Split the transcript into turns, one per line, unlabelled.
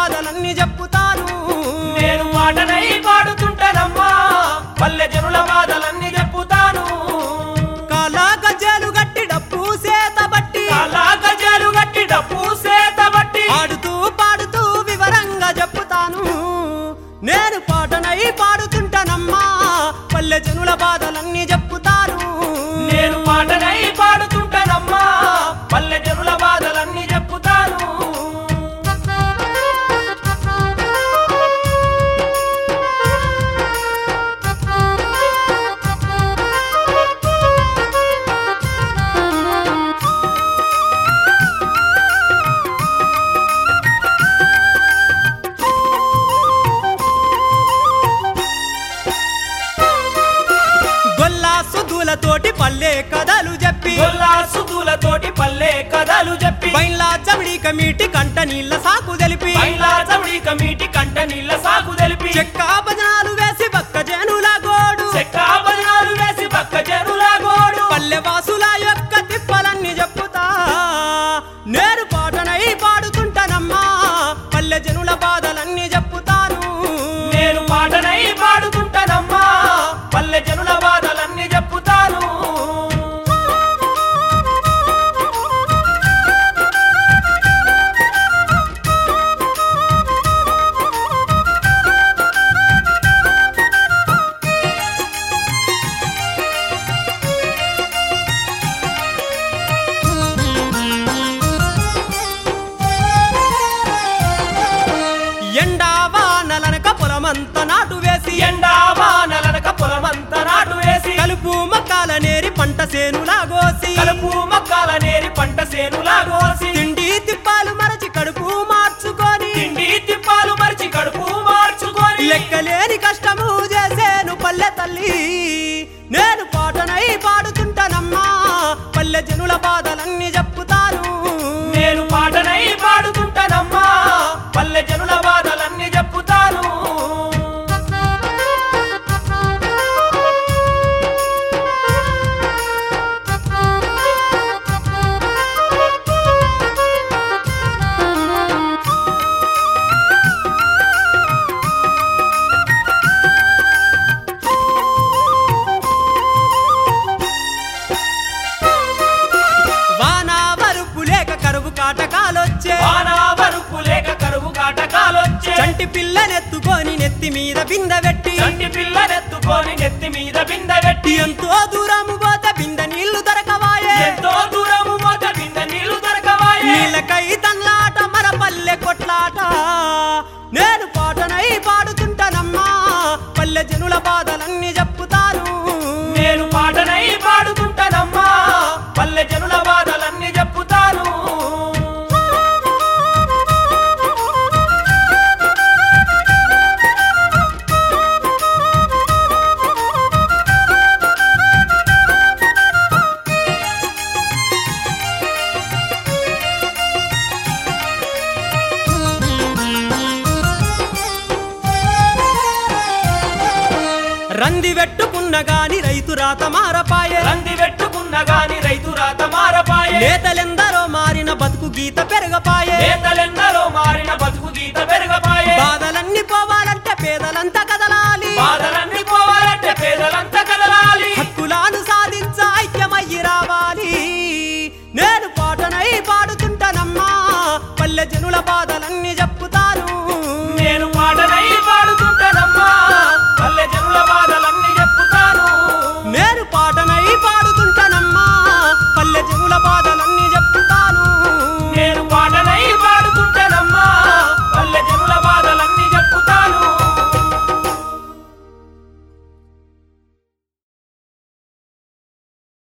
బాధలన్నీ చెప్పుతాను
నేను పాటనై పాడుతుంటానమ్మా పల్లె జనుల బాధలన్నీ చెప్పుతాను
కాలా గజ్జలు గట్టి డప్పు సేత బట్టి
అలా గజాలు గట్టి డప్పు సేత బట్టి
ఆడుతూ పాడుతూ వివరంగా చెప్పుతాను నేను పాటనై పాడుతుంటానమ్మా పల్లె జనుల బాధలన్నీ చెప్పుతాను
నేను పాటనై పాడుతుంటానమ్మా పల్లె జనుల బాధలన్నీ చెప్పుతాను
గొల్లా సుద్దులతోటి పల్లె కథలు చెప్పి
గొల్లా సుదులతోటి పల్లె కథలు చెప్పి
బైన్లా చమిడి కమిటి కంట నీళ్ళ సాకు తెలిపి
పైలా చవిడి కమిటి కంట నీళ్ళ సాకు తెలిపి
చెక్క భజనాలు వేసి బక్క జనుల గోడు
చెక్క భజనాలు వేసి పక్క జనుల గోడు
పల్లె వాసుల యొక్క తిప్పలన్నీ చెప్పుతా నేను పాటనై పాడుతుంటానమ్మా పల్లె జనుల బాధలన్నీ చెప్పుతాను
నేను పాటనై పాడుతుంటానమ్మా పల్లె జనుల బాధలన్నీ చెప్పుతాను
ఎండా వానలనక పొలమంతా నాటు వేసి
ఎండా వానలనక పొలమంతా నాటు వేసి
కలుపు మక్కాల నేరి పంట సేనులా గోసి
కలుపు మక్కాల నేరి పంట సేనులా కోసి
తిండి తిప్పాలు మరచి కడుపు మార్చుకొని
తిండి తిప్పాలు మరిచి కడుపు మార్చుకొని
లెక్కలేని కష్టము చేసేను పల్లె తల్లి నేను పాటనై పాడుతుంటానమ్మా పల్లె జనుల బాధలన్నీ చెప్పుతాను
నేను పాటనై పాడుతుంటానమ్మా పల్లె జనుల బాధలన్నీ చెప్పుతాను
వాన వరుపు లేక కరువు కాటకాలొచ్చే
వాన వరుపు లేక కరువు కాటకాలొచ్చే
చంటి పిల్లనెత్తుకొని నెత్తి మీద బింద పెట్టి
చంటి పిల్లనెత్తుకొని నెత్తి మీద బింద పెట్టి
ఎంతో దూరము పోతే బింద నీళ్లు దొరకవాయే
ఎంతో దూరము మోత బింద నీళ్లు దొరకవాయే
నీళ్ళకై తన్లాట మన పల్లె కొట్లాట నేను పాటనై పాడుతుంటానమ్మా పల్లె జనుల బాధలన్నీ చెప్పుతాను
నేను పాటనై పాడుతుంటానమ్మా పల్లె జనుల బాధలన్నీ చెప్పుతాను
రంది వెట్టుకున్న గాని రైతు రాత మారపాయే
రంది పెట్టుకున్న గాని రైతు రాత మారపాయే
నేతలెందరో మారిన బతుకు గీత పెరగపాయే
నేతలెందరో మారిన బతుకు గీత పెరగపాయే
బాధలన్నీ పోవాలంటే పేదలంతా కదలాలి
బాధలన్నీ పోవాలంటే పేదలంతా కదలాలి
హక్కులను సాధించ ఐక్యమయ్యి రావాలి నేను పాటనై పాడుతుంటానమ్మా పల్లె జనుల బాధలన్నీ చెప్ప